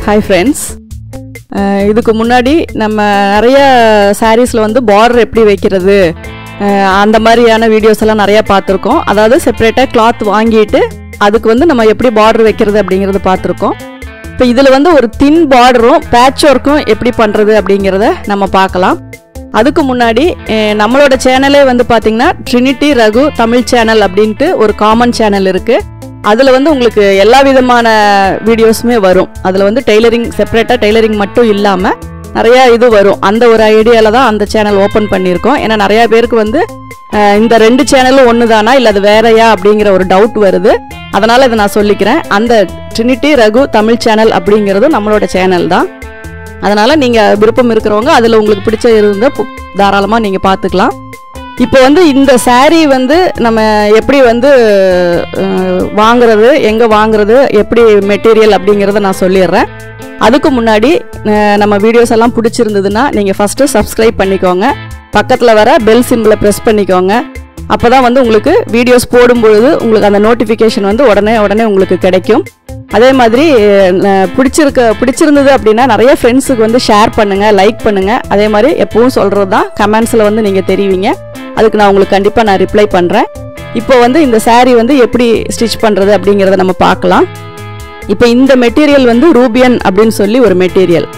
hi friends இதுக்கு முன்னாடி நம்ம நிறைய சாரீஸில் வந்து பார்டர் எப்படி வைக்கிறது அஹ், அந்த மாதிரியான வீடியோஸ் எல்லாம் நிறையா பார்த்துருக்கோம் அதாவது செப்பரேட்டாக கிளாத் வாங்கிட்டு அதுக்கு வந்து நம்ம எப்படி பார்டர் வைக்கிறது அப்படிங்கிறது பார்த்துருக்கோம் இப்போ இதில் வந்து ஒரு தின் பார்டரும் பேட்ச் ஒர்க்கும் எப்படி பண்ணுறது அப்படிங்கிறத நம்ம பார்க்கலாம் அதுக்கு முன்னாடி அஹ், நம்மளோட சேனலே வந்து பார்த்தீங்கன்னா ட்ரினிட்டி ரகு தமிழ் சேனல் அப்படின்ட்டு ஒரு காமன் சேனல் இருக்குது அதில் வந்து உங்களுக்கு எல்லா விதமான வீடியோஸுமே வரும் அதில் வந்து டெய்லரிங் செப்பரேட்டாக டெய்லரிங் மட்டும் இல்லாமல் நிறையா இது வரும் அந்த ஒரு ஐடியாவில் தான் அந்த சேனல் ஓப்பன் பண்ணியிருக்கோம் ஏன்னா நிறையா பேருக்கு வந்து அஹ், இந்த ரெண்டு சேனலும் ஒன்று தானா இல்லை அது வேறையா அப்படிங்கிற ஒரு டவுட் வருது அதனால் இதை நான் சொல்லிக்கிறேன் அந்த ட்ரினிட்டி ரகு தமிழ் சேனல் அப்படிங்கிறது நம்மளோட சேனல் தான் அதனால் நீங்கள் விருப்பம் இருக்கிறவங்க அதில் உங்களுக்கு பிடிச்ச இருந்த தாராளமாக நீங்கள் பார்த்துக்கலாம் இப்போ வந்து இந்த saree வந்து நம்ம எப்படி வந்து அஹ், வாங்குறது எங்கே வாங்குறது எப்படி மெட்டீரியல் அப்படிங்கிறத நான் சொல்லிடுறேன் அதுக்கு முன்னாடி அஹ், நம்ம வீடியோஸ் எல்லாம் பிடிச்சிருந்ததுன்னா நீங்கள் ஃபஸ்ட்டு சப்ஸ்கிரைப் பண்ணிக்கோங்க பக்கத்தில் வர பெல் சிம்பிளை ப்ரெஸ் பண்ணிக்கோங்க அப்போ தான் வந்து உங்களுக்கு வீடியோஸ் போடும்பொழுது உங்களுக்கு அந்த நோட்டிஃபிகேஷன் வந்து உடனே உடனே உங்களுக்கு கிடைக்கும் அதே மாதிரி அஹ், பிடிச்சிருக்க பிடிச்சிருந்தது அப்படின்னா நிறைய ஃப்ரெண்ட்ஸுக்கு வந்து ஷேர் பண்ணுங்கள் லைக் பண்ணுங்கள் அதே மாதிரி எப்பவும் சொல்கிறது தான் கமெண்ட்ஸில் வந்து நீங்கள் தெரிவிங்க அதுக்கு நான் உங்களுக்கு கண்டிப்பாக நான் ரிப்ளை பண்ணுறேன் இப்போ வந்து இந்த saree வந்து எப்படி ஸ்டிச் பண்ணுறது அப்படிங்கிறத நம்ம பார்க்கலாம் இப்போ இந்த மெட்டீரியல் வந்து ரூபியன் அப்படின்னு சொல்லி ஒரு மெட்டீரியல்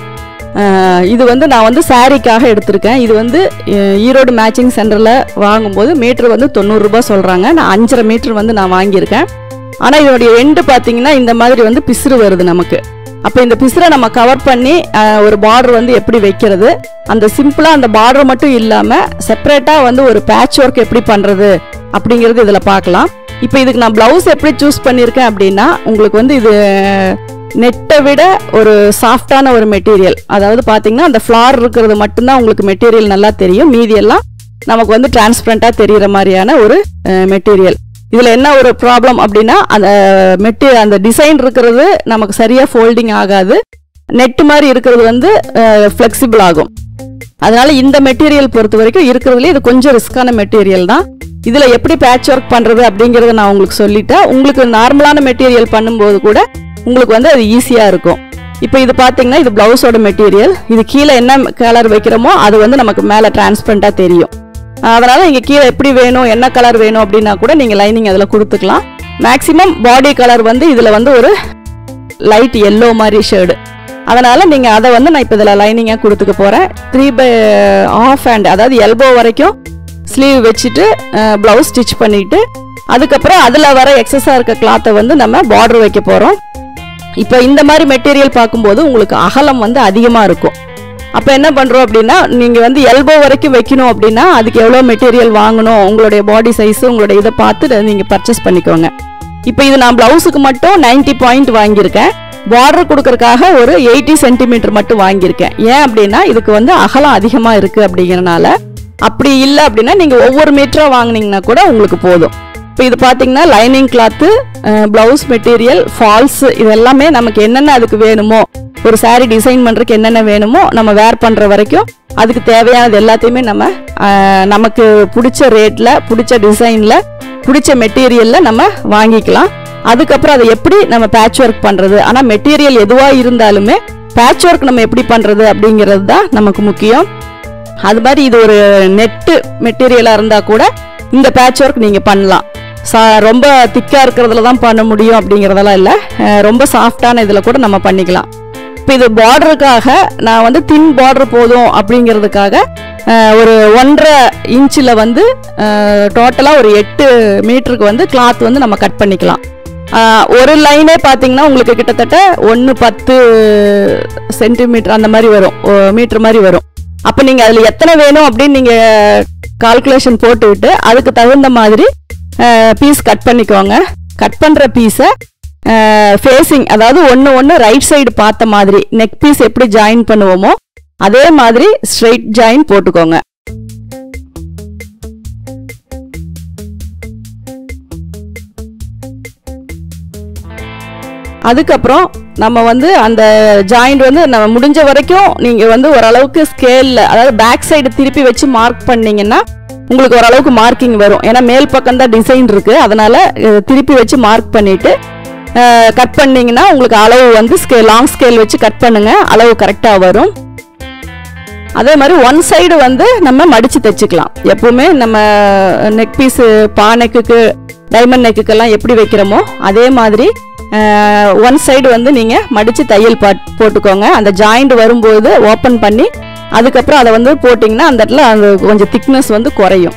இது வந்து நான் வந்து சாரீக்காக எடுத்திருக்கேன் இது வந்து அஹ், ஈரோடு மேட்சிங் சென்டரில் வாங்கும்போது மீட்ரு வந்து தொண்ணூறுரூபா சொல்கிறாங்க நான் அஞ்சரை மீட்ரு வந்து நான் வாங்கியிருக்கேன் ஆனால் இதனுடைய எண்டு பார்த்தீங்கன்னா இந்த மாதிரி வந்து பிசுறு வருது நமக்கு அப்போ இந்த பிசுரை நம்ம கவர் பண்ணி அஹ், ஒரு பார்டர் வந்து எப்படி வைக்கிறது அந்த சிம்பிளாக அந்த பார்டர் மட்டும் இல்லாமல் செப்பரேட்டாக வந்து ஒரு பேட்ச் ஒர்க் எப்படி பண்ணுறது அப்படிங்கிறது இதில் பார்க்கலாம் இப்போ இதுக்கு நான் ப்ளவுஸ் எப்படி சூஸ் பண்ணியிருக்கேன் அப்படின்னா உங்களுக்கு வந்து இது நெட்டை விட ஒரு சாஃப்டான ஒரு மெட்டீரியல் அதாவது பார்த்தீங்கன்னா அந்த ஃப்ளார் இருக்கிறது மட்டும்தான் உங்களுக்கு மெட்டீரியல் நல்லா தெரியும் மீதி எல்லாம் நமக்கு வந்து டிரான்ஸ்பரண்ட்டாக தெரிகிற மாதிரியான ஒரு மெட்டீரியல் இதில் என்ன ஒரு ப்ராப்ளம் அப்படின்னா அந்த மெட்டி அந்த டிசைன் இருக்கிறது நமக்கு சரியாக ஃபோல்டிங் ஆகாது நெட் மாதிரி இருக்கிறது வந்து ஃப்ளெக்சிபிள் ஆகும் அதனால இந்த மெட்டீரியல் பொறுத்த வரைக்கும் இருக்கிறதுல இது கொஞ்சம் ரிஸ்கான மெட்டீரியல் தான் இதில் எப்படி பேட்ச் ஒர்க் பண்ணுறது அப்படிங்கிறத நான் உங்களுக்கு சொல்லிட்டேன் உங்களுக்கு நார்மலான மெட்டீரியல் பண்ணும்போது கூட உங்களுக்கு வந்து அது ஈஸியாக இருக்கும் இப்போ இது பார்த்தீங்கன்னா இது ப்ளவுஸோட மெட்டீரியல் இது கீழே என்ன கலர் வைக்கிறோமோ அது வந்து நமக்கு மேலே டிரான்ஸ்பரண்ட்டாக தெரியும் அதனால் இங்கே கீழே எப்படி வேணும் என்ன கலர் வேணும் அப்படின்னா கூட நீங்கள் லைனிங் அதில் கொடுத்துக்கலாம் மேக்ஸிமம் பாடி கலர் வந்து இதில் வந்து ஒரு லைட் எல்லோ மாதிரி ஷேடு அதனால் நீங்கள் அதை வந்து நான் இப்போ இதில் லைனிங்காக கொடுத்துக்க போகிறேன் த்ரீ பை ஆஃப் ஹேண்ட் அதாவது எல்போ வரைக்கும் ஸ்லீவ் வச்சுட்டு ப்ளவுஸ் ஸ்டிச் பண்ணிவிட்டு அதுக்கப்புறம் அதில் வர எக்ஸஸாக இருக்க கிளாத்தை வந்து நம்ம பார்டர் வைக்க போகிறோம் இப்போ இந்த மாதிரி மெட்டீரியல் பார்க்கும்போது உங்களுக்கு அகலம் வந்து அதிகமாக இருக்கும் அப்போ என்ன பண்ணுறோம் அப்படின்னா நீங்கள் வந்து எல்போ வரைக்கும் வைக்கணும் அப்படின்னா அதுக்கு எவ்வளோ மெட்டீரியல் வாங்கணும் உங்களுடைய பாடி சைஸ் உங்களுடைய இதை பார்த்து நீங்கள் பர்ச்சேஸ் பண்ணிக்கோங்க இப்போ இது நான் ப்ளவுஸுக்கு மட்டும் 90 பாயிண்ட் வாங்கியிருக்கேன் பார்டர் கொடுக்கறதுக்காக ஒரு எயிட்டி சென்டிமீட்டர் மட்டும் வாங்கியிருக்கேன் ஏன் அப்படின்னா இதுக்கு வந்து அகலம் அதிகமாக இருக்குது அப்படிங்கிறனால அப்படி இல்லை அப்படின்னா நீங்கள் ஒவ்வொரு மீட்டராக வாங்குனீங்கன்னா கூட உங்களுக்கு போதும் இப்போ இது பார்த்தீங்கன்னா lining cloth blouse material falls இது எல்லாமே நமக்கு என்னென்ன அதுக்கு வேணுமோ ஒரு saree டிசைன் பண்ணுறதுக்கு என்னென்ன வேணுமோ நம்ம வேர் பண்ணுற வரைக்கும் அதுக்கு தேவையானது எல்லாத்தையுமே நம்ம அஹ், நமக்கு பிடிச்ச ரேட்டில் பிடிச்ச டிசைனில் பிடிச்ச மெட்டீரியலில் நம்ம வாங்கிக்கலாம் அதுக்கப்புறம் அதை எப்படி நம்ம பேட்ச் ஒர்க் பண்ணுறது ஆனால் மெட்டீரியல் எதுவாக இருந்தாலுமே பேட்ச் ஒர்க் நம்ம எப்படி பண்ணுறது அப்படிங்கிறது தான் நமக்கு முக்கியம் அது மாதிரி இது ஒரு நெட்டு மெட்டீரியலாக இருந்தால் கூட இந்த பேட்ச் ஒர்க் நீங்கள் பண்ணலாம் சா ரொம்ப திக்காக இருக்கிறதுல தான் பண்ண முடியும் அப்படிங்கிறதெல்லாம் இல்லை அஹ் ரொம்ப சாஃப்டான இதில் கூட நம்ம பண்ணிக்கலாம் இப்போ இது பார்டருக்காக நான் வந்து தின் பார்டர் போதும் அப்படிங்கிறதுக்காக அஹ் ஒரு ஒன்றரை இன்ச்சில் வந்து டோட்டலாக ஒரு எட்டு மீட்டருக்கு வந்து கிளாத் வந்து நம்ம கட் பண்ணிக்கலாம் அஹ் ஒரு லைனே பார்த்தீங்கன்னா உங்களுக்கு கிட்டத்தட்ட ஒன்று பத்து சென்டிமீட்டர் அந்த மாதிரி வரும் மீட்டர் மாதிரி வரும் அப்போ நீங்கள் அதில் எத்தனை வேணும் அப்படின்னு நீங்கள் கால்குலேஷன் போட்டுவிட்டு அதுக்கு தகுந்த மாதிரி பீஸ் கட் பண்ணிக்கோங்க கட் பண்ணுற பீஸை ஃபேஸிங் அதாவது ஒன்று ஒன்று ரைட் சைடு பார்த்த மாதிரி நெக் பீஸ் எப்படி ஜாயின் பண்ணுவோமோ அதே மாதிரி ஸ்ட்ரைட் ஜாயின் போட்டுக்கோங்க அதுக்கப்புறம் நம்ம வந்து அந்த ஜாயிண்ட் வந்து நம்ம முடிஞ்ச வரைக்கும் நீங்கள் வந்து ஓரளவுக்கு ஸ்கேலில் அதாவது பேக் சைடு திருப்பி வச்சு மார்க் பண்ணீங்கன்னா உங்களுக்கு ஓரளவுக்கு மார்க்கிங் வரும் ஏன்னா மேல் பக்கம் தான் டிசைன் இருக்குது அதனால் திருப்பி வச்சு மார்க் பண்ணிவிட்டு கட் பண்ணிங்கன்னா உங்களுக்கு அளவு வந்து ஸ்கே லாங் ஸ்கேல் வச்சு கட் பண்ணுங்க அளவு கரெக்டாக வரும் அதே மாதிரி ஒன் சைடு வந்து நம்ம மடித்து தைச்சிக்கலாம் எப்பவுமே நம்ம நெக் பீஸு பா நெக்குக்கு டைமண்ட் நெக்குக்கெல்லாம் எப்படி வைக்கிறோமோ அதே மாதிரி ஒன் சைடு வந்து நீங்கள் மடித்து தையல் பாட் போட்டுக்கோங்க அந்த ஜாயிண்ட் வரும்போது ஓப்பன் பண்ணி அதுக்கப்புறம் அதை வந்து போட்டிங்கன்னா அந்த இடத்துல அந்த கொஞ்சம் திக்னஸ் வந்து குறையும்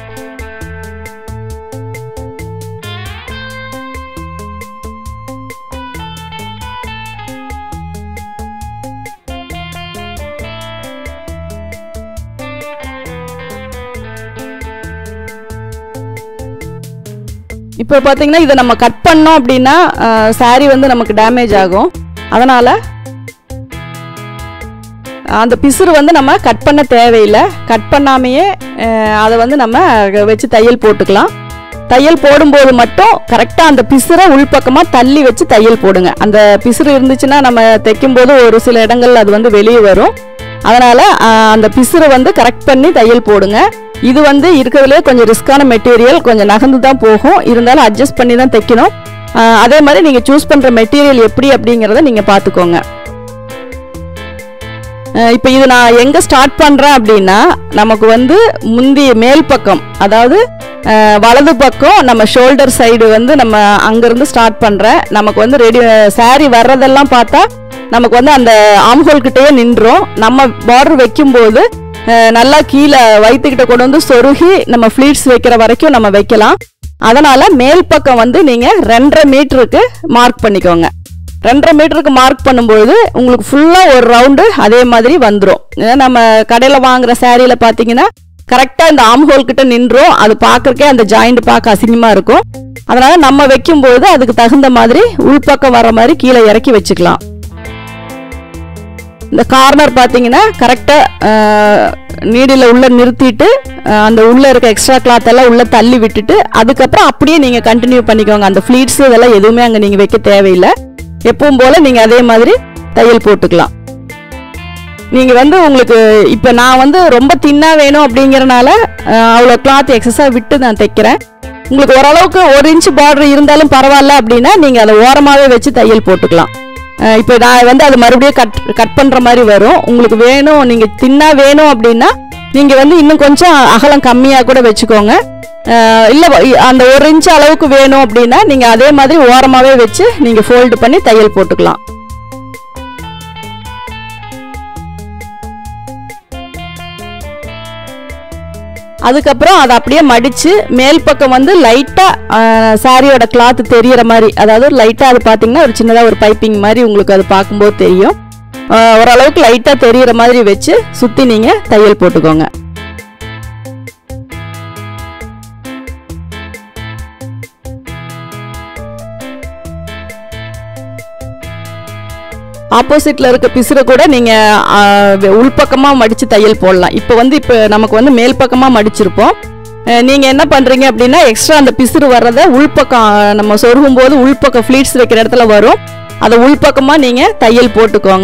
இப்போ பார்த்தீங்கன்னா இதை நம்ம கட் பண்ணோம் அப்படின்னா சாரீ வந்து நமக்கு டேமேஜ் ஆகும் அதனால் அந்த பிசுறு வந்து நம்ம கட் பண்ண தேவையில்லை கட் பண்ணாமையே அஹ், அதை வந்து நம்ம வச்சு தையல் போட்டுக்கலாம் தையல் போடும்போது மட்டும் கரெக்டாக அந்த பிசுரை உள்பக்கமாக தள்ளி வச்சு தையல் போடுங்க அந்த பிசுறு இருந்துச்சுன்னா நம்ம தைக்கும்போது ஒரு சில இடங்கள்ல அது வந்து வெளியே வரும் அதனால் அந்த பிசுரை வந்து கரெக்ட் பண்ணி தையல் போடுங்க இது வந்து இருக்கிறதுலே கொஞ்சம் ரிஸ்கான மெட்டீரியல் கொஞ்சம் நகர்ந்து தான் போகும் இருந்தாலும் அட்ஜஸ்ட் பண்ணி தான் தைக்கணும் அஹ், அதே மாதிரி நீங்கள் சூஸ் பண்ணுற மெட்டீரியல் எப்படி அப்படிங்கிறத நீங்கள் பார்த்துக்கோங்க இப்போ இது நான் எங்கே ஸ்டார்ட் பண்ணுறேன் அப்படின்னா நமக்கு வந்து முந்தி மேல் பக்கம் அதாவது அஹ், வலது பக்கம் நம்ம ஷோல்டர் சைடு வந்து நம்ம அங்கேருந்து ஸ்டார்ட் பண்ணுறேன் நமக்கு வந்து ரெடி saree வர்றதெல்லாம் பார்த்தா நமக்கு வந்து அந்த ஆம்ஹோல் கிட்டேயே நின்றோம் நம்ம பார்டர் வைக்கும்போது அஹ், நல்லா கீழே வயிற்றுக்கிட்ட கொண்டு வந்து சொருகி நம்ம ஃப்ளீட்ஸ் வைக்கிற வரைக்கும் நம்ம வைக்கலாம் அதனால் மேல் பக்கம் வந்து நீங்கள் ரெண்டரை மீட்டருக்கு மார்க் பண்ணிக்கோங்க ரெண்டரை மீட்டருக்கு மார்க் பண்ணும்பொழுது உங்களுக்கு ஃபுல்லாக ஒரு ரவுண்டு அதே மாதிரி வந்துடும் நம்ம கடையில் வாங்குற சேரீயில் பார்த்தீங்கன்னா கரெக்டாக இந்த ஆம் ஹோல் கிட்ட நின்றோம் அது பார்க்கறக்கே அந்த ஜாயிண்ட் பார்க்க அசிங்கமாக இருக்கும் அதனால நம்ம வைக்கும்போது அதுக்கு தகுந்த மாதிரி உள்பக்கம் வர மாதிரி கீழே இறக்கி வச்சுக்கலாம் இந்த கார்னர் பார்த்தீங்கன்னா கரெக்டாக நீடியில் உள்ள நிறுத்திட்டு அஹ், அந்த உள்ள இருக்க எக்ஸ்ட்ரா கிளாத் எல்லாம் உள்ள தள்ளி விட்டுட்டு அதுக்கப்புறம் அப்படியே நீங்கள் கண்டினியூ பண்ணிக்கோங்க அந்த ஃப்ளீட்ஸ் இதெல்லாம் எதுவுமே அங்கே நீங்கள் வைக்க தேவையில்லை எப்பவும் போல நீங்கள் அதே மாதிரி தையல் போட்டுக்கலாம் நீங்கள் வந்து உங்களுக்கு இப்போ நான் வந்து ரொம்ப தின்னாக வேணும் அப்படிங்கிறனால அஹ், அவ்வளோ கிளாத் எக்ஸஸாக விட்டு நான் தைக்கிறேன் உங்களுக்கு ஓரளவுக்கு ஒரு இன்ச் பார்டர் இருந்தாலும் பரவாயில்ல அப்படின்னா நீங்கள் அதை ஓரமாகவே வச்சு தையல் போட்டுக்கலாம் அஹ், இப்போ நான் வந்து அது மறுபடியும் கட் கட் பண்ணுற மாதிரி வரும் உங்களுக்கு வேணும் நீங்கள் தின்னா வேணும் அப்படின்னா நீங்கள் வந்து இன்னும் கொஞ்சம் அகலம் கம்மியாக கூட வச்சுக்கோங்க அஹ், இல்லை அந்த ஒரு இன்ச் அளவுக்கு வேணும் அப்படின்னா நீங்கள் அதே மாதிரி ஓரமாகவே வச்சு நீங்கள் ஃபோல்டு பண்ணி தையல் போட்டுக்கலாம் அதுக்கப்புறம் அதை அப்படியே மடித்து மேல் பக்கம் வந்து லைட்டாக சாரியோட கிளாத் தெரியிற மாதிரி அதாவது லைட்டாக அது பார்த்தீங்கன்னா ஒரு சின்னதாக ஒரு பைப்பிங் மாதிரி உங்களுக்கு அது பார்க்கும்போது தெரியும் அஹ், ஓரளவுக்கு லைட்டாக தெரியிற மாதிரி வச்சு சுற்றி நீங்கள் தையல் போட்டுக்கோங்க ஆப்போசிட்ல இருக்க பிசுரை கூட நீங்க ஆ, வெ- உள்பக்கமா மடிச்சு தையல் போடலாம் இப்போ வந்து இப்போ நமக்கு வந்து மேல் பக்கமா மடிச்சிருப்போம் அஹ், நீங்க என்ன பண்றீங்க அப்படின்னா எக்ஸ்ட்ரா அந்த பிசுறு வர்றத உள்பக்கம் ஆ, நம்ம சொருகும் போது உள்பக்கம் ஃபிளீட்ஸ் வைக்கிற இடத்துல வரும் அதை உள்பக்கமா நீங்க தையல் போட்டுக்கோங்க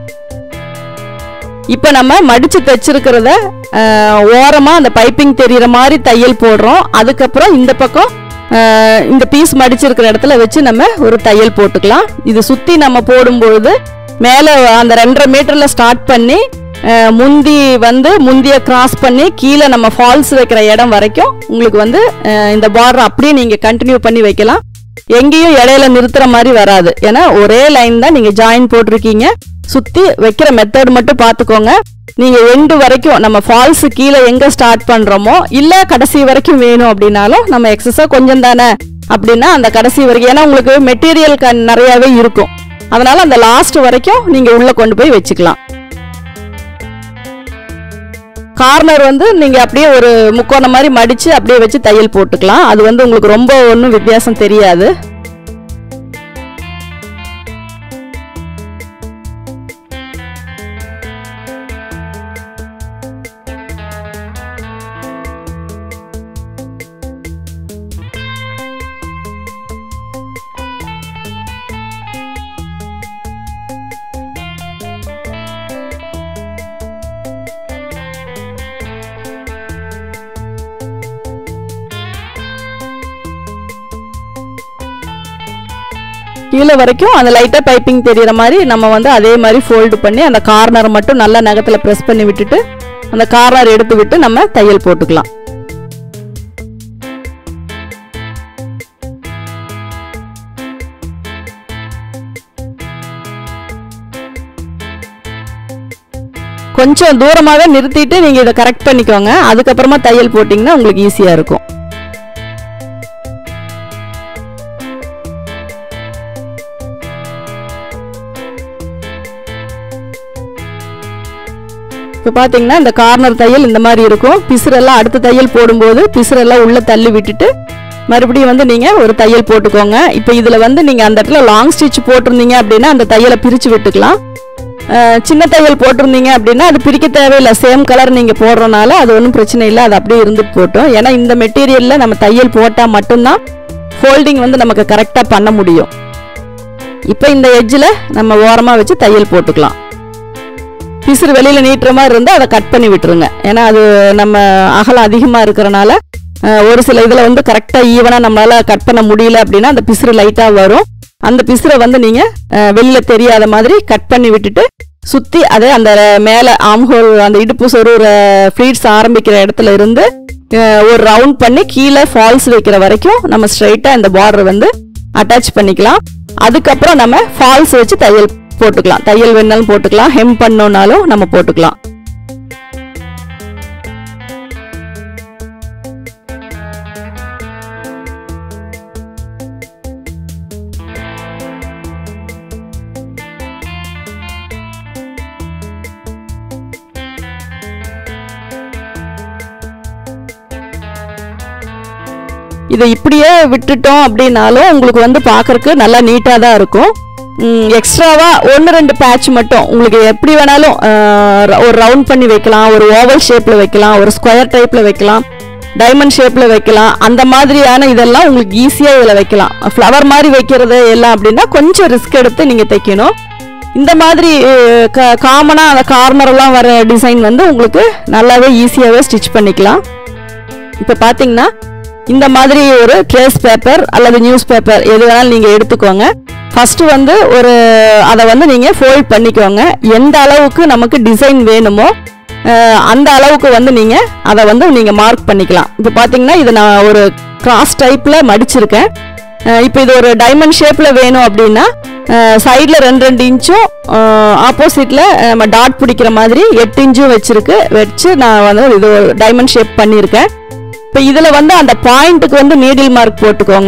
இப்போ நம்ம மடிச்சு தைச்சிருக்கிறத அஹ், ஓரமா அந்த பைப்பிங் தெரியிற மாதிரி தையல் போடுறோம் அதுக்கப்புறம் இந்த பக்கம் அஹ், இந்த பீஸ் மடிச்சிருக்கிற இடத்துல வச்சு நம்ம ஒரு தையல் போட்டுக்கலாம் இது சுத்தி நம்ம போடும்பொழுது மேலே அந்த ரெண்டரை மீட்டர்ல ஸ்டார்ட் பண்ணி அஹ், முந்தி வந்து முந்திய கிராஸ் பண்ணி கீழே நம்ம ஃபால்ஸ் வைக்கிற இடம் வரைக்கும் உங்களுக்கு வந்து அஹ், இந்த பார்டர் அப்படியே நீங்க கண்டினியூ பண்ணி வைக்கலாம் எங்கேயும் இடையில நிறுத்துற மாதிரி வராது ஏன்னா ஒரே லைன் தான் நீங்க ஜாயின் போட்டிருக்கீங்க சுத்தி வைக்கிற மெத்தட் மட்டும் பார்த்துக்கோங்க நீங்க எண்டு வரைக்கும் நம்ம ஃபால்ஸ் கீழே எங்க ஸ்டார்ட் பண்றோமோ இல்ல கடைசி வரைக்கும் வேணும் அப்படின்னாலும் நம்ம எக்ஸஸா கொஞ்சம் தானே அப்படின்னா அந்த கடைசி வரைக்கும் ஏன்னா உங்களுக்கு மெட்டீரியல் க நிறையவே இருக்கும் அதனால அந்த லாஸ்ட் வரைக்கும் நீங்க உள்ள கொண்டு போய் வச்சுக்கலாம் கார்னர் வந்து நீங்க அப்படியே ஒரு முக்கோணம் மாதிரி மடிச்சு அப்படியே வச்சு தையல் போட்டுக்கலாம் அது வந்து உங்களுக்கு ரொம்ப ஒன்றும் வித்தியாசம் தெரியாது கீழே வரைக்கும் அந்த லைட்டாக பைப்பிங் தெரியிற மாதிரி நம்ம வந்து அதே மாதிரி ஃபோல்டு பண்ணி அந்த கார்னர் மட்டும் நல்லா நகத்தில் ப்ரெஸ் பண்ணி விட்டுட்டு அந்த கார்னர் எடுத்து விட்டு நம்ம தையல் போட்டுக்கலாம் கொஞ்சம் தூரமாகவே நிறுத்திட்டு நீங்கள் இதை கரெக்ட் பண்ணிக்கோங்க அதுக்கப்புறமா தையல் போட்டிங்கன்னா உங்களுக்கு ஈஸியாக இருக்கும் இப்போ பார்த்தீங்கன்னா இந்த கார்னர் தையல் இந்த மாதிரி இருக்கும் பிசுரெல்லாம் அடுத்த தையல் போடும்போது பிசுரெல்லாம் உள்ளே தள்ளி விட்டுட்டு மறுபடியும் வந்து நீங்கள் ஒரு தையல் போட்டுக்கோங்க இப்போ இதில் வந்து நீங்கள் அந்த இடத்துல லாங் ஸ்டிச் போட்டிருந்தீங்க அப்படின்னா அந்த தையலை பிரித்து விட்டுக்கலாம் அஹ் சின்ன தையல் போட்டிருந்தீங்க அப்படின்னா அது பிரிக்க தேவையில்லை சேம் கலர் நீங்கள் போடுறனால அது ஒன்றும் பிரச்சனை இல்லை அது அப்படியே இருந்துட்டு போட்டோம் ஏன்னா இந்த மெட்டீரியலில் நம்ம தையல் போட்டால் மட்டும்தான் ஃபோல்டிங் வந்து நமக்கு கரெக்டாக பண்ண முடியும் இப்போ இந்த எட்ஜில் நம்ம ஓரமாக வச்சு தையல் போட்டுக்கலாம் பிசுறு வெளியில் நீட்டுற மாதிரி இருந்தால் அதை கட் பண்ணி விட்டுருங்க ஏன்னா அது நம்ம அகலம் அதிகமாக இருக்கிறனால அஹ், ஒரு சில இதில் வந்து கரெக்டாக ஈவனாக நம்மளால் கட் பண்ண முடியல அப்படின்னா அந்த பிசுறு லைட்டாக வரும் அந்த பிசுரை வந்து நீங்கள் வெளியில் தெரியாத மாதிரி கட் பண்ணி விட்டுட்டு சுற்றி அதே அந்த மேலே ஆம்ஹோல் அந்த இடுப்பு சொருகிற ஃப்ளீட்ஸ் ஆரம்பிக்கிற இடத்துல இருந்து அஹ், ஒரு ரவுண்ட் பண்ணி கீழே ஃபால்ஸ் வைக்கிற வரைக்கும் நம்ம ஸ்ட்ரைட்டாக இந்த பார்டர் வந்து அட்டாச் பண்ணிக்கலாம் அதுக்கப்புறம் நம்ம ஃபால்ஸ் வச்சு தையல் போட்டுக்கலாம் தையல் வேணாலும் போட்டுக்கலாம் ஹெம் பண்ணோம்னாலும் நம்ம போட்டுக்கலாம் இதை இப்படியே விட்டுட்டோம் அப்படின்னாலும் உங்களுக்கு வந்து பார்க்கறக்கு நல்லா நீட்டாக தான் இருக்கும் எக்ஸ்ட்ராவா ஒன்று ரெண்டு பேட்ச் மட்டும் உங்களுக்கு எப்படி வேணாலும் அஹ், ர- ஒரு ரவுண்ட் பண்ணி வைக்கலாம் ஒரு ஓவல் ஷேப்பில் வைக்கலாம் ஒரு ஸ்கொயர் டைப்பில் வைக்கலாம் டைமண்ட் ஷேப்பில் வைக்கலாம் அந்த மாதிரியான இதெல்லாம் உங்களுக்கு ஈஸியாக இதில் வைக்கலாம் ஃப்ளவர் மாதிரி வைக்கிறது எல்லாம் அப்படின்னா கொஞ்சம் ரிஸ்க் எடுத்து நீங்கள் தைக்கணும் இந்த மாதிரி காமனாக அந்த கார்னர்லாம் வர டிசைன் வந்து உங்களுக்கு நல்லாவே ஈஸியாகவே ஸ்டிச் பண்ணிக்கலாம் இப்போ பார்த்தீங்கன்னா இந்த மாதிரி ஒரு ட்ரேஸ் பேப்பர் அல்லது நியூஸ் பேப்பர் எது வேணாலும் நீங்கள் எடுத்துக்கோங்க ஃபஸ்ட்டு வந்து ஒரு அதை வந்து நீங்கள் ஃபோல்ட் பண்ணிக்கோங்க எந்த அளவுக்கு நமக்கு டிசைன் வேணுமோ அஹ், அந்த அளவுக்கு வந்து நீங்கள் அதை வந்து நீங்கள் மார்க் பண்ணிக்கலாம் இப்போ பார்த்தீங்கன்னா இது நான் ஒரு கிராஸ் டைப்பில் மடிச்சிருக்கேன் அஹ், இப்போ இது ஒரு டைமண்ட் ஷேப்பில் வேணும் அப்படின்னா சைடில் ரெண்டு ரெண்டு இன்ச்சும் ஆப்போசிட்டில் நம்ம டாட் பிடிக்கிற மாதிரி எட்டு இன்ச்சும் வச்சிருக்கு வச்சு நான் வந்து இது ஒரு டைமண்ட் ஷேப் பண்ணியிருக்கேன் இப்போ இதில் வந்து அந்த பாயிண்ட்டுக்கு வந்து நீடில் மார்க் போட்டுக்கோங்க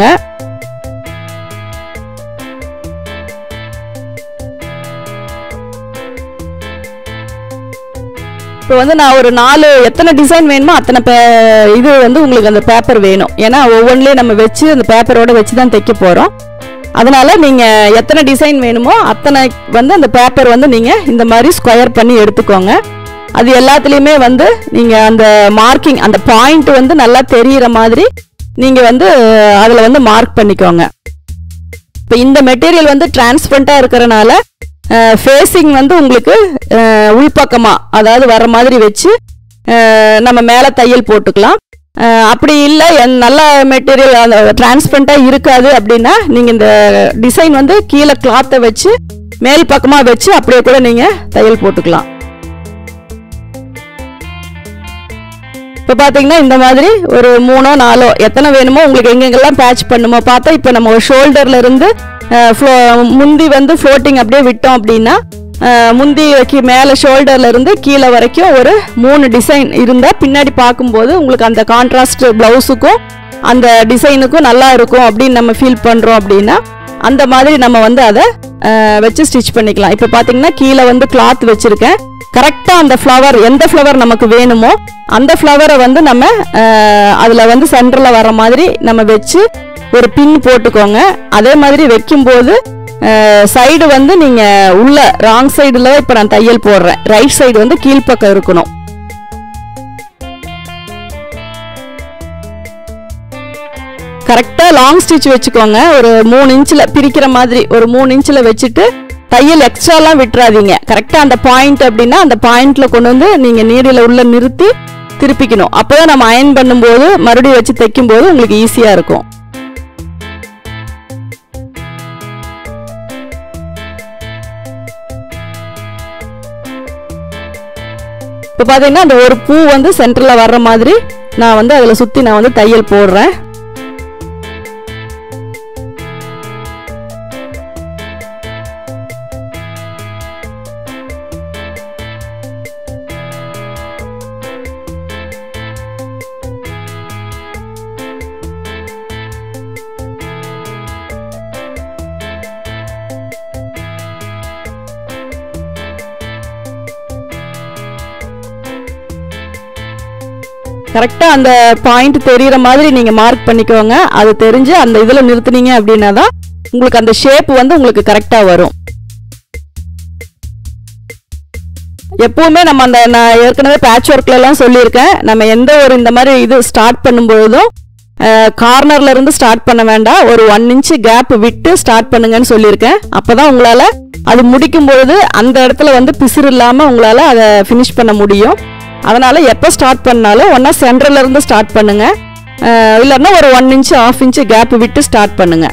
இப்போ வந்து நான் ஒரு நாலு எத்தனை டிசைன் வேணுமோ அத்தனை பே இது வந்து உங்களுக்கு அந்த பேப்பர் வேணும் ஏன்னா ஒவ்வொன்றிலையும் நம்ம வச்சு அந்த பேப்பரோட வச்சு தான் தைக்க போகிறோம் அதனால நீங்கள் எத்தனை டிசைன் வேணுமோ அத்தனை வந்து அந்த பேப்பர் வந்து நீங்கள் இந்த மாதிரி ஸ்கொயர் பண்ணி எடுத்துக்கோங்க அது எல்லாத்துலேயுமே வந்து நீங்கள் அந்த மார்க்கிங் அந்த பாயிண்ட் வந்து நல்லா தெரியிற மாதிரி நீங்கள் வந்து அதில் வந்து மார்க் பண்ணிக்கோங்க இப்போ இந்த மெட்டீரியல் வந்து டிரான்ஸ்பரண்ட்டாக இருக்கிறனால ஃபேஸிங் வந்து உங்களுக்கு அஹ், உள்பக்கமாக அதாவது வர மாதிரி வச்சு அஹ், நம்ம மேலே தையல் போட்டுக்கலாம் அஹ், அப்படி இல்லை என் நல்ல மெட்டீரியல் அந்த டிரான்ஸ்பரண்ட்டாக இருக்காது அப்படின்னா நீங்கள் இந்த டிசைன் வந்து கீழே கிளாத்தை வச்சு மேல் பக்கமாக வச்சு அப்படியே கூட நீங்கள் தையல் போட்டுக்கலாம் இப்போ பார்த்தீங்கன்னா இந்த மாதிரி ஒரு மூணோ நாலோ எத்தனை வேணுமோ உங்களுக்கு எங்கெங்கெல்லாம் பேட்ச் பண்ணுமோ பார்த்தா இப்போ நம்ம ஒரு ஷோல்டர்ல இருந்து அஹ், flo- முந்தி வந்து ஃப்ளோட்டிங் அப்படியே விட்டோம் அப்படின்னா அஹ், முந்தி கீ மேலே ஷோல்டர்ல இருந்து கீழே வரைக்கும் ஒரு மூணு டிசைன் இருந்தால் பின்னாடி பார்க்கும்போது உங்களுக்கு அந்த கான்ட்ராஸ்ட் ப்ளவுஸுக்கும் அந்த டிசைனுக்கும் நல்லா இருக்கும் அப்படின்னு நம்ம ஃபீல் பண்ணுறோம் அப்படின்னா அந்த மாதிரி நம்ம வந்து அதை அஹ், வச்சு ஸ்டிச் பண்ணிக்கலாம் இப்போ பார்த்தீங்கன்னா கீழே வந்து கிளாத் வச்சுருக்கேன் கரெக்டாக அந்த ஃப்ளவர் எந்த ஃப்ளவர் நமக்கு வேணுமோ அந்த ஃப்ளவரை வந்து நம்ம அதில் வந்து சென்டரில் வர மாதிரி நம்ம வச்சு ஒரு பின் போட்டுக்கோங்க அதே மாதிரி வைக்கும்போது சைடு வந்து நீங்கள் உள்ள ராங் சைடில் இப்போ நான் தையல் போடுறேன் ரைட் சைடு வந்து கீழ்ப்பக்கம் இருக்கணும் கரெக்டாக லாங் ஸ்டிச் வச்சுக்கோங்க ஒரு மூணு இன்ச்சில் பிரிக்கிற மாதிரி ஒரு மூணு இன்ச்சில் வச்சுட்டு தையல் எக்ஸ்ட்ராலாம் விட்டுறாதீங்க கரெக்டாக அந்த பாயிண்ட் அப்படின்னா அந்த பாயிண்ட்ல கொண்டு வந்து நீங்கள் நீரில் உள்ள நிறுத்தி திருப்பிக்கணும் அப்போ தான் நம்ம அயன் பண்ணும்போது மறுபடியும் வச்சு தைக்கும்போது உங்களுக்கு ஈஸியாக இருக்கும் இப்போ பார்த்தீங்கன்னா அந்த ஒரு பூ வந்து சென்டரில் வர்ற மாதிரி நான் வந்து அதில் சுற்றி நான் வந்து தையல் போடுறேன் கரெக்டாக அந்த பாயிண்ட் தெரிகிற மாதிரி நீங்கள் மார்க் பண்ணிக்கோங்க அது தெரிஞ்சு அந்த இதில் நிறுத்துனீங்க அப்படின்னா தான் உங்களுக்கு அந்த ஷேப் வந்து உங்களுக்கு கரெக்டாக வரும் எப்பவுமே நம்ம அந்த நான் ஏற்கனவே பேட்ச் ஒர்க்லலாம் சொல்லியிருக்கேன் நம்ம எந்த ஒரு இந்த மாதிரி இது ஸ்டார்ட் பண்ணும்பொழுதும் கார்னர்ல இருந்து ஸ்டார்ட் பண்ண வேண்டாம் ஒரு ஒன் இன்ச் கேப் விட்டு ஸ்டார்ட் பண்ணுங்கன்னு சொல்லியிருக்கேன் அப்பதான் உங்களால அது முடிக்கும் பொழுது அந்த இடத்துல வந்து பிசிறு இல்லாம உங்களால அதை ஃபினிஷ் பண்ண முடியும் அதனால எப்போ ஸ்டார்ட் பண்ணாலும் ஒன்னா சென்டர்ல இருந்து ஸ்டார்ட் பண்ணுங்க அஹ் இல்லைன்னா ஒரு one inch half inch gap விட்டு ஸ்டார்ட் பண்ணுங்க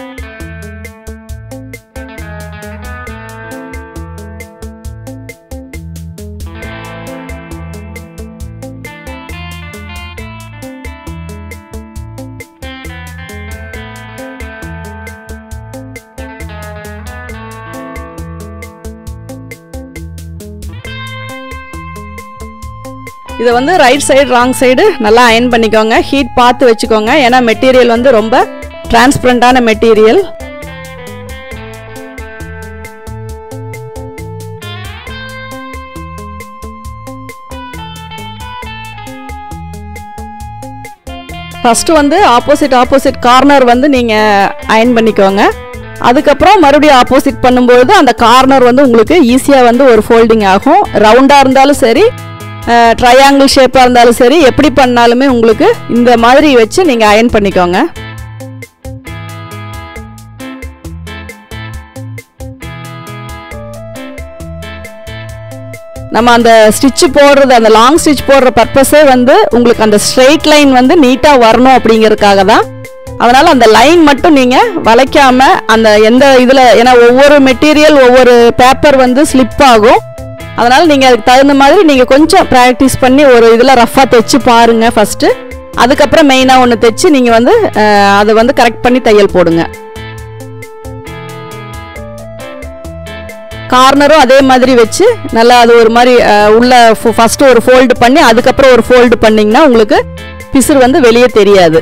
இதை வந்து ரைட் சைடு ராங் சைடு நல்லா அயன் பண்ணிக்கோங்க ஹீட் பார்த்து வச்சுக்கோங்க ஏன்னா மெட்டீரியல் வந்து ரொம்ப டிரான்ஸ்பரண்டான மெட்டீரியல் ஃபஸ்ட்டு வந்து ஆப்போசிட் ஆப்போசிட் கார்னர் வந்து நீங்கள் அயன் பண்ணிக்கோங்க அதுக்கப்புறம் மறுபடியும் ஆப்போசிட் பண்ணும்பொழுது அந்த கார்னர் வந்து உங்களுக்கு ஈஸியாக வந்து ஒரு ஃபோல்டிங் ஆகும் ரவுண்டாக இருந்தாலும் சரி ட்ரையாங்கிள் ஷேப்பாக இருந்தாலும் சரி எப்படி பண்ணாலுமே உங்களுக்கு இந்த மாதிரி வச்சு நீங்கள் அயன் பண்ணிக்கோங்க நம்ம அந்த ஸ்டிச் போடுறது அந்த லாங் ஸ்டிச் போடுற பர்பஸே வந்து உங்களுக்கு அந்த ஸ்ட்ரெயிட் லைன் வந்து நீட்டாக வரணும் அப்படிங்கிறதுக்காக தான் அதனால் அந்த லைன் மட்டும் நீங்கள் வளைக்காம அந்த எந்த இதில் ஏன்னா ஒவ்வொரு மெட்டீரியல் ஒவ்வொரு பேப்பர் வந்து ஸ்லிப் ஆகும் அதனால் நீங்கள் அதுக்கு தகுந்த மாதிரி நீங்கள் கொஞ்சம் ப்ராக்டிஸ் பண்ணி ஒரு இதில் ரஃபாக தைச்சு பாருங்கள் ஃபஸ்ட்டு அதுக்கப்புறம் மெயினாக ஒன்று தைச்சு நீங்கள் வந்து அஹ், அதை வந்து கரெக்ட் பண்ணி தையல் போடுங்க கார்னரும் அதே மாதிரி வச்சு நல்லா அது ஒரு மாதிரி அஹ், உள்ள ஃபஸ்ட்டு ஒரு ஃபோல்டு பண்ணி அதுக்கப்புறம் ஒரு ஃபோல்டு பண்ணிங்கன்னா உங்களுக்கு பிசுறு வந்து வெளியே தெரியாது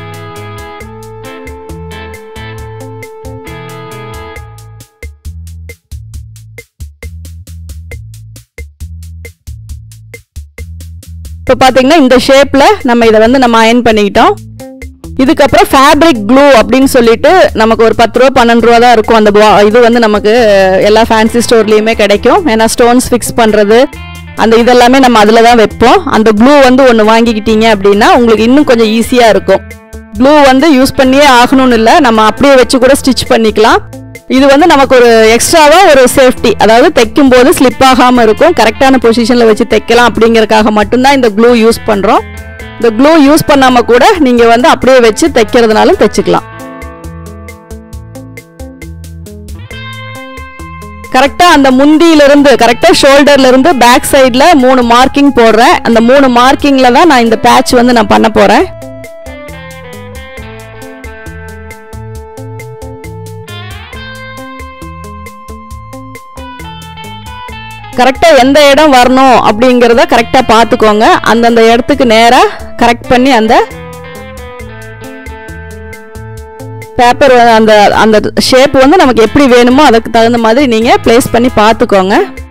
இப்போ பார்த்தீங்கன்னா இந்த ஷேப்பில் நம்ம இதை வந்து நம்ம அயன் பண்ணிக்கிட்டோம் இதுக்கப்புறம் ஃபேப்ரிக் க்ளூ அப்படின்னு சொல்லிட்டு நமக்கு ஒரு பத்து ரூபா பன்னெண்டு ரூபா தான் இருக்கும் அந்த bwa- இது வந்து நமக்கு அஹ், எல்லா ஃபேன்சி ஸ்டோர்லேயுமே கிடைக்கும் ஏன்னா ஸ்டோன்ஸ் ஃபிக்ஸ் பண்ணுறது அந்த இதெல்லாமே நம்ம அதில் தான் வைப்போம் அந்த க்ளூ வந்து ஒன்று வாங்கிக்கிட்டீங்க அப்படின்னா உங்களுக்கு இன்னும் கொஞ்சம் ஈஸியாக இருக்கும் க்ளூ வந்து யூஸ் பண்ணியே ஆகணும்னு இல்லை நம்ம அப்படியே வச்சு கூட ஸ்டிச் பண்ணிக்கலாம் இது வந்து நமக்கு ஒரு எக்ஸ்ட்ராவாக ஒரு சேஃப்டி அதாவது தைக்கும் போது ஸ்லிப் ஆகாமல் இருக்கும் கரெக்டான பொசிஷனில் வச்சு தைக்கலாம் அப்படிங்கறதுக்காக மட்டும்தான் இந்த க்ளூ யூஸ் பண்ணுறோம் இந்த க்ளூ யூஸ் பண்ணாமல் கூட நீங்கள் வந்து அப்படியே வச்சு தைக்கிறதுனாலும் தைச்சுக்கலாம் கரெக்டாக அந்த முந்தியிலிருந்து கரெக்டாக ஷோல்டர்ல இருந்து பேக் சைடில் மூணு மார்க்கிங் போடுறேன் அந்த மூணு மார்க்கிங்கில் தான் நான் இந்த பேட்ச் வந்து நான் பண்ண போகிறேன் கரெக்டாக எந்த இடம் வரணும் அப்படிங்கிறத கரெக்டாக பார்த்துக்கோங்க அந்தந்த இடத்துக்கு நேராக கரெக்ட் பண்ணி அந்த பேப்பர் அந்த அந்த ஷேப் வந்து நமக்கு எப்படி வேணுமோ அதுக்கு தகுந்த மாதிரி நீங்கள் ப்ளேஸ் பண்ணி பார்த்துக்கோங்க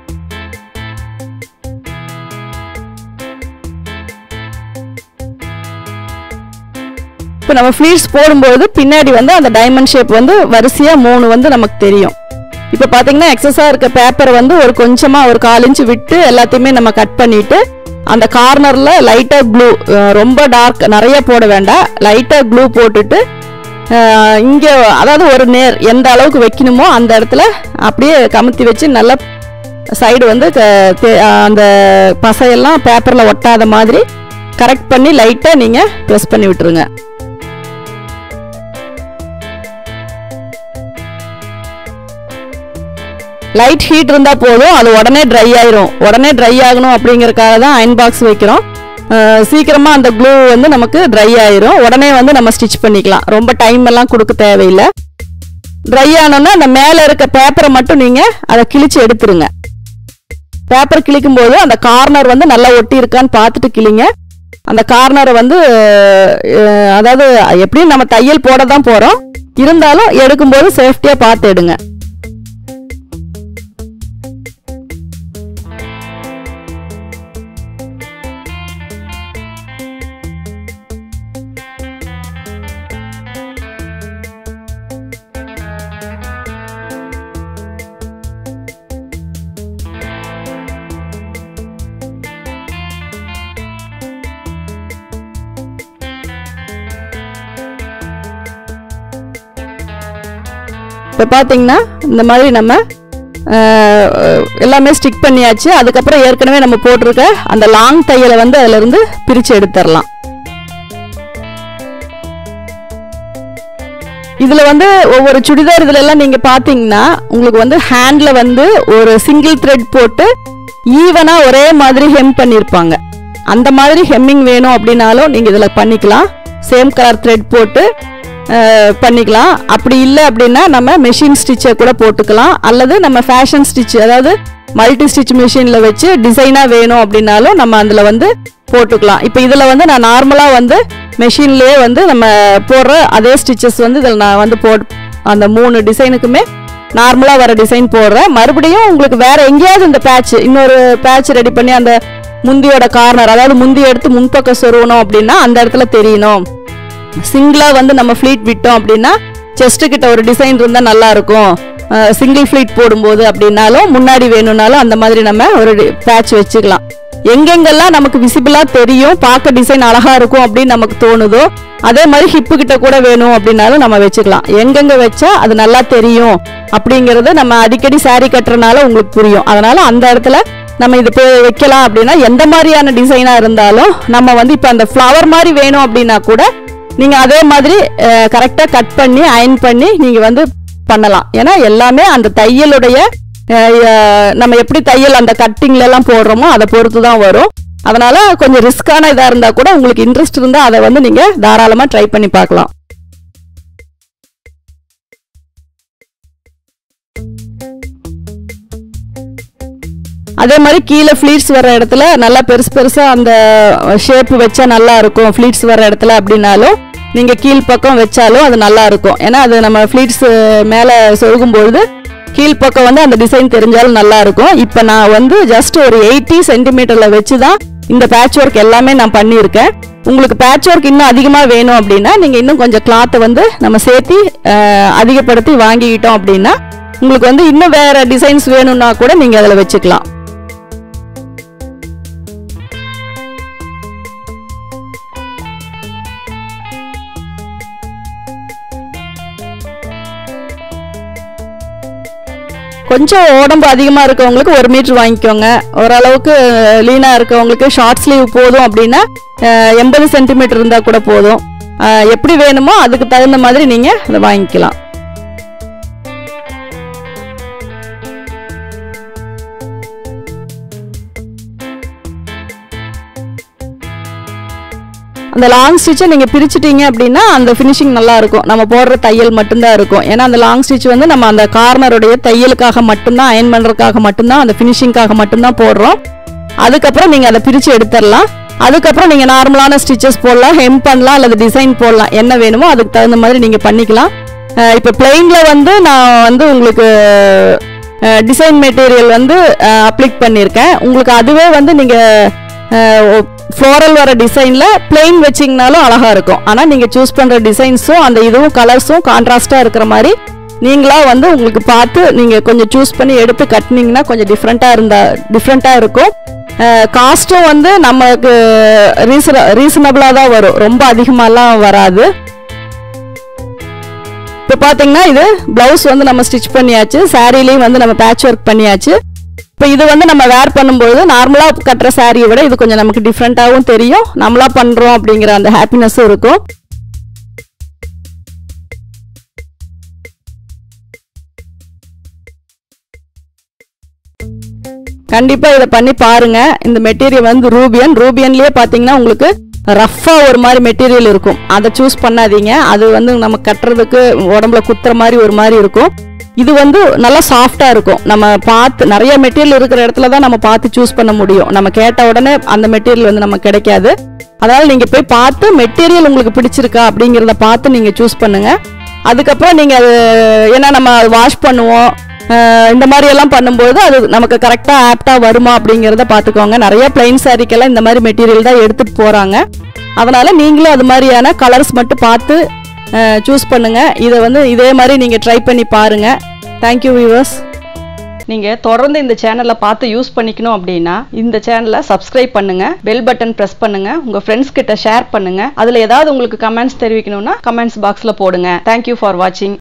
இப்போ நம்ம ஃப்ளீட்ஸ் போடும்போது பின்னாடி வந்து அந்த டைமண்ட் ஷேப் வந்து வரிசையாக மூணு வந்து நமக்கு தெரியும் இப்போ பார்த்தீங்கன்னா எக்ஸஸாக இருக்க பேப்பரை வந்து ஒரு கொஞ்சமாக ஒரு கால் இன்ச்சு விட்டு எல்லாத்தையுமே நம்ம கட் பண்ணிட்டு அந்த கார்னரில் லைட்டாக க்ளூ ரொம்ப டார்க் நிறைய போட வேண்டாம் லைட்டாக க்ளூ போட்டுட்டு இங்கே அதாவது ஒரு நேர் எந்த அளவுக்கு வைக்கணுமோ அந்த இடத்துல அப்படியே கமுத்தி வச்சு நல்லா சைடு வந்து க- தே- அந்த பசையெல்லாம் பேப்பரில் ஒட்டாத மாதிரி கரெக்ட் பண்ணி லைட்டாக நீங்கள் ப்ரெஸ் பண்ணி விட்டுருங்க லைட் ஹீட் இருந்தால் போதும் அது உடனே ட்ரை ஆயிரும் உடனே ட்ரை ஆகணும் அப்படிங்கறக்காக தான் அயன் பாக்ஸ் வைக்கிறோம் அஹ் சீக்கிரமா அந்த க்ளூ வந்து நமக்கு ட்ரை ஆயிரும் உடனே வந்து நம்ம ஸ்டிச் பண்ணிக்கலாம் ரொம்ப டைம் எல்லாம் கொடுக்க தேவையில்லை ட்ரை ஆனோன்னா அந்த மேலே இருக்க பேப்பரை மட்டும் நீங்கள் அதை கிழிச்சு எடுத்துருங்க பேப்பர் கிழிக்கும் போது அந்த கார்னர் வந்து நல்லா ஒட்டி இருக்கான்னு பார்த்துட்டு கிழிங்க அந்த கார்னரை வந்து அஹ், அதாவது எப்படியும் நம்ம தையல் போட தான் போகிறோம் இருந்தாலும் எடுக்கும்போது சேஃப்டியாக பார்த்து எடுங்க இப்போ பார்த்தீங்கன்னா இந்த மாதிரி நம்ம அஹ், எல்லாமே ஸ்டிக் பண்ணியாச்சு அதுக்கப்புறம் ஏற்கனவே நம்ம போட்டிருக்க அந்த லாங் தையலை வந்து அதிலிருந்து பிரித்து எடுத்துடலாம் இதுல வந்து ஒவ்வொரு சுடிதார் இதுல எல்லாம் நீங்க பாத்தீங்கன்னா உங்களுக்கு வந்து ஹேண்ட்ல வந்து ஒரு சிங்கிள் த்ரெட் போட்டு ஈவனா ஒரே மாதிரி ஹெம் பண்ணிருப்பாங்க அந்த மாதிரி ஹெம்மிங் வேணும் அப்படின்னாலும் நீங்க இதுல பண்ணிக்கலாம் சேம் கலர் த்ரெட் போட்டு அஹ், பண்ணிக்கலாம் அப்படி இல்லை அப்படின்னா நம்ம மெஷின் ஸ்டிச்சை கூட போட்டுக்கலாம் அல்லது நம்ம ஃபேஷன் ஸ்டிச் அதாவது மல்டி ஸ்டிச் மிஷினில் வச்சு டிசைனாக வேணும் அப்படின்னாலும் நம்ம அதில் வந்து போட்டுக்கலாம் இப்போ இதில் வந்து நான் நார்மலாக வந்து மெஷின்லேயே வந்து நம்ம போடுற அதே ஸ்டிச்சஸ் வந்து இதில் நான் வந்து போட் அந்த மூணு டிசைனுக்குமே நார்மலாக வர டிசைன் போடுறேன் மறுபடியும் உங்களுக்கு வேற எங்கேயாவது இந்த பேட்ச் இன்னொரு பேட்ச் ரெடி பண்ணி அந்த முந்தியோட கார்னர் அதாவது முந்தி எடுத்து முன்பக்கம் சொருகணும் அப்படின்னா அந்த இடத்துல தெரியணும் சிங்கிளா வந்து நம்ம ஃப்ளீட் விட்டோம் அப்படின்னா செஸ்ட் கிட்ட ஒரு டிசைன் இருந்தா நல்லா இருக்கும் சிங்கிள் ஃப்ளீட் போடும்போது அப்படின்னாலும் முன்னாடி வேணும்னாலும் அந்த மாதிரி நம்ம ஒரு பேட்ச் வச்சுக்கலாம் எங்கெங்கெல்லாம் நமக்கு விசிபிளா தெரியும் பார்க்க டிசைன் அழகா இருக்கும் அப்படின்னு நமக்கு தோணுதோ அதே மாதிரி ஹிப்பு கிட்ட கூட வேணும் அப்படின்னாலும் நம்ம வச்சுக்கலாம் எங்கெங்க வச்சா அது நல்லா தெரியும் அப்படிங்கறது நம்ம அடிக்கடி saree கட்டுறனால உங்களுக்கு புரியும் அதனால அந்த இடத்துல நம்ம இது போய் வைக்கலாம் அப்படின்னா எந்த மாதிரியான டிசைனா இருந்தாலும் நம்ம வந்து இப்போ அந்த ஃப்ளவர் மாதிரி வேணும் அப்படின்னா கூட நீங்க அதே மாதிரி கரெக்டாக கட் பண்ணி அயன் பண்ணி நீங்க வந்து பண்ணலாம் ஏன்னா எல்லாமே அந்த தையலுடைய அஹ், அஹ், நம்ம எப்படி தையல் அந்த கட்டிங்ல எல்லாம் போடுறோமோ அதை பொறுத்து தான் வரும் அதனால கொஞ்சம் ரிஸ்கான இதாக இருந்தா கூட உங்களுக்கு இன்ட்ரெஸ்ட் இருந்தா அதை வந்து நீங்க தாராளமா ட்ரை பண்ணி பார்க்கலாம் அதே மாதிரி கீழே ஃப்ளீட்ஸ் வர இடத்துல நல்லா பெருசு பெருசாக அந்த ஷேப் வச்சா நல்லா இருக்கும் ஃப்ளீட்ஸ் வர இடத்துல அப்படின்னாலும் நீங்கள் கீழ் பக்கம் வச்சாலும் அது நல்லா இருக்கும் ஏன்னா அது நம்ம ஃப்ளீட்ஸ் மேலே சொருகும்பொழுது கீழ் பக்கம் வந்து அந்த டிசைன் தெரிஞ்சாலும் நல்லா இருக்கும் இப்போ நான் வந்து ஜஸ்ட் ஒரு எயிட்டி சென்டிமீட்டரில் வச்சு தான் இந்த பேட்ச் ஒர்க் எல்லாமே நான் பண்ணியிருக்கேன் உங்களுக்கு பேட்ச் ஒர்க் இன்னும் அதிகமாக வேணும் அப்படின்னா நீங்கள் இன்னும் கொஞ்சம் கிளாத்தை வந்து நம்ம சேர்த்து அஹ், அதிகப்படுத்தி வாங்கிக்கிட்டோம் அப்படின்னா உங்களுக்கு வந்து இன்னும் வேற டிசைன்ஸ் வேணும்னா கூட நீங்கள் அதில் வச்சுக்கலாம் கொஞ்சம் உடம்பு அதிகமாக இருக்கவங்களுக்கு ஒரு மீட்டர் வாங்கிக்கோங்க ஓரளவுக்கு லீனாக இருக்கவங்களுக்கு ஷார்ட் ஸ்லீவ் போதும் அப்படின்னா எண்பது சென்டிமீட்டர் இருந்தால் கூட போதும் அஹ், எப்படி வேணுமோ அதுக்கு தகுந்த மாதிரி நீங்கள் அதை வாங்கிக்கலாம் அந்த லாங் ஸ்டிச்சை நீங்கள் பிரிச்சிட்டீங்க அப்படின்னா அந்த ஃபினிஷிங் நல்லா இருக்கும் நம்ம போடுற தையல் மட்டும்தான் இருக்கும் ஏன்னா அந்த லாங் ஸ்டிச் வந்து நம்ம அந்த கார்னருடைய தையலுக்காக மட்டும்தான் அயன் பண்ணுறதுக்காக மட்டும்தான் அந்த ஃபினிஷிங்காக மட்டும்தான் போடுறோம் அதுக்கப்புறம் நீங்கள் அதை பிரித்து எடுத்துடலாம் அதுக்கப்புறம் நீங்கள் நார்மலான ஸ்டிச்சஸ் போடலாம் ஹெம் பண்ணலாம் அல்லது டிசைன் போடலாம் என்ன வேணுமோ அதுக்கு தகுந்த மாதிரி நீங்கள் பண்ணிக்கலாம் இப்போ பிளெயினில் வந்து நான் வந்து உங்களுக்கு டிசைன் மெட்டீரியல் வந்து அப்ளிக் பண்ணியிருக்கேன் உங்களுக்கு அதுவே வந்து நீங்கள் ஃப்ளோரல் வர டிசைனில் பிளெயின் வச்சிங்கனாலும் அழகாக இருக்கும் ஆனால் நீங்கள் சூஸ் பண்ணுற டிசைன்ஸும் அந்த இதுவும் கலர்ஸும் கான்ட்ராஸ்டாக இருக்கிற மாதிரி நீங்களா வந்து உங்களுக்கு பார்த்து நீங்கள் கொஞ்சம் சூஸ் பண்ணி எடுத்து கட்டினீங்கன்னா கொஞ்சம் டிஃப்ரெண்ட்டாக இருந்தா டிஃப்ரெண்ட்டாக இருக்கும் காஸ்ட்டும் வந்து நமக்கு ரீசன ரீசனபிளாக தான் வரும் ரொம்ப அதிகமாலாம் வராது இப்போ பார்த்தீங்கன்னா இது ப்ளவுஸ் வந்து நம்ம ஸ்டிச் பண்ணியாச்சு சாரீலையும் வந்து நம்ம பேட்ச் ஒர்க் பண்ணியாச்சு இப்போ இது வந்து நம்ம வேர் பண்ணும்போது நார்மலாக கட்டுற சாரியை விட இது கொஞ்சம் நமக்கு டிஃப்ரெண்ட்டாகவும் தெரியும் நம்மளா பண்ணுறோம் அப்படிங்கிற அந்த ஹாப்பினஸும் இருக்கும் கண்டிப்பாக இதை பண்ணி பாருங்க இந்த மெட்டீரியல் வந்து ரூபியன் ரூபியன்லேயே பார்த்தீங்கன்னா உங்களுக்கு ரஃப்பாக ஒரு மாதிரி மெட்டீரியல் இருக்கும் அதை சூஸ் பண்ணாதீங்க அது வந்து நம்ம கட்டுறதுக்கு உடம்புல குத்துற மாதிரி ஒரு மாதிரி இருக்கும் இது வந்து நல்லா சாஃப்டாக இருக்கும் நம்ம பார்த்து நிறைய மெட்டீரியல் இருக்கிற இடத்துல தான் நம்ம பார்த்து சூஸ் பண்ண முடியும் நம்ம கேட்ட உடனே அந்த மெட்டீரியல் வந்து நமக்கு கிடைக்காது அதனால் நீங்கள் போய் பார்த்து மெட்டீரியல் உங்களுக்கு பிடிச்சிருக்கா அப்படிங்கிறத பார்த்து நீங்கள் சூஸ் பண்ணுங்க அதுக்கப்புறம் நீங்கள் அது ஏன்னா நம்ம வாஷ் பண்ணுவோம் அஹ் இந்த மாதிரி எல்லாம் பண்ணும்போது அது நமக்கு கரெக்டாக ஆப்டாக வருமா அப்படிங்கிறத பார்த்துக்கோங்க நிறைய பிளைன் சாரிக்கெல்லாம் இந்த மாதிரி மெட்டீரியல் தான் எடுத்துகிட்டு போகிறாங்க அதனால் நீங்களும் அது மாதிரியான கலர்ஸ் மட்டும் பார்த்து சூஸ் பண்ணுங்க இதை வந்து இதே மாதிரி நீங்கள் ட்ரை பண்ணி பாருங்கள் தேங்க்யூ வியூவர்ஸ் நீங்கள் தொடர்ந்து இந்த சேனலை பார்த்து யூஸ் பண்ணிக்கணும் அப்படின்னா இந்த சேனலை சப்ஸ்கிரைப் பண்ணுங்க பெல் பட்டன் ப்ரெஸ் பண்ணுங்க உங்க ஃப்ரெண்ட்ஸ் கிட்ட ஷேர் பண்ணுங்க அதில் ஏதாவது உங்களுக்கு கமெண்ட்ஸ் தெரிவிக்கணும்னா கமெண்ட்ஸ் பாக்ஸில் போடுங்க தேங்க்யூ ஃபார் வாட்சிங்